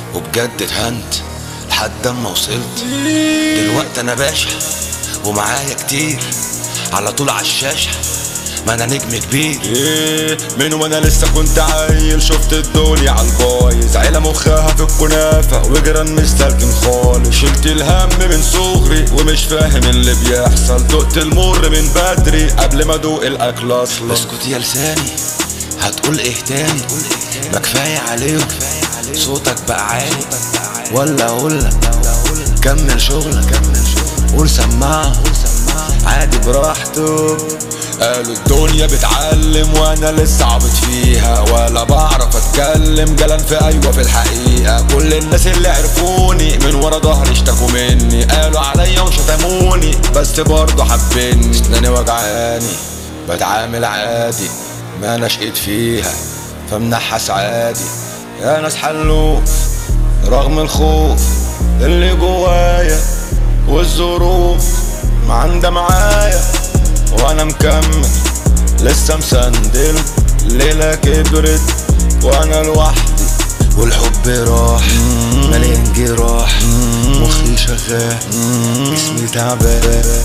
وبجد اتهنت لحد اما وصلت دلوقتي انا باشا ومعايا كتير على طول عالشاشة ما انا نجم كبير ايه من وانا لسه كنت عيل شفت الدنيا عالبايظ عيلة مخها في الكنافة وجيران مش سالكين خالص شلت الهم من صغري ومش فاهم اللي بيحصل دقت المر من بدري قبل ما ادوق الاكل اصلا اسكت يا لساني هتقول ايه تاني ما كفاية عليهم صوتك بقى عالي ولا اقولك كمل شغلك قول سماعة عادي براحته قالوا الدنيا بتعلم وانا لسه عبط فيها ولا بعرف اتكلم جلن في ايوه في الحقيقه كل الناس اللي عرفوني من ورا ظهري اشتكوا مني قالوا عليا وشتموني بس برضه حبني اسناني وجعاني بتعامل عادي ما انا شقيت فيها فمنحس عادي يا ناس حلوه رغم الخوف اللي جوايا والظروف معندة معايا وانا مكمل لسه مسندل ليلة كبرت وانا لوحدي والحب راح مليان جراح مخي شغال جسمي تعبان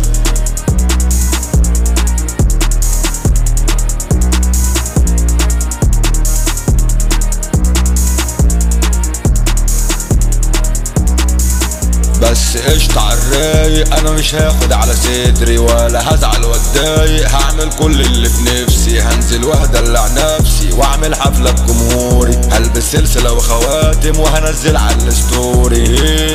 بس قشطة عالرايق انا مش هاخد على صدري ولا هزعل واتضايق هعمل كل اللي في نفسي هنزل وهدلع نفسي واعمل حفلة بجمهوري هلبس سلسلة وخواتم وهنزل على الستوري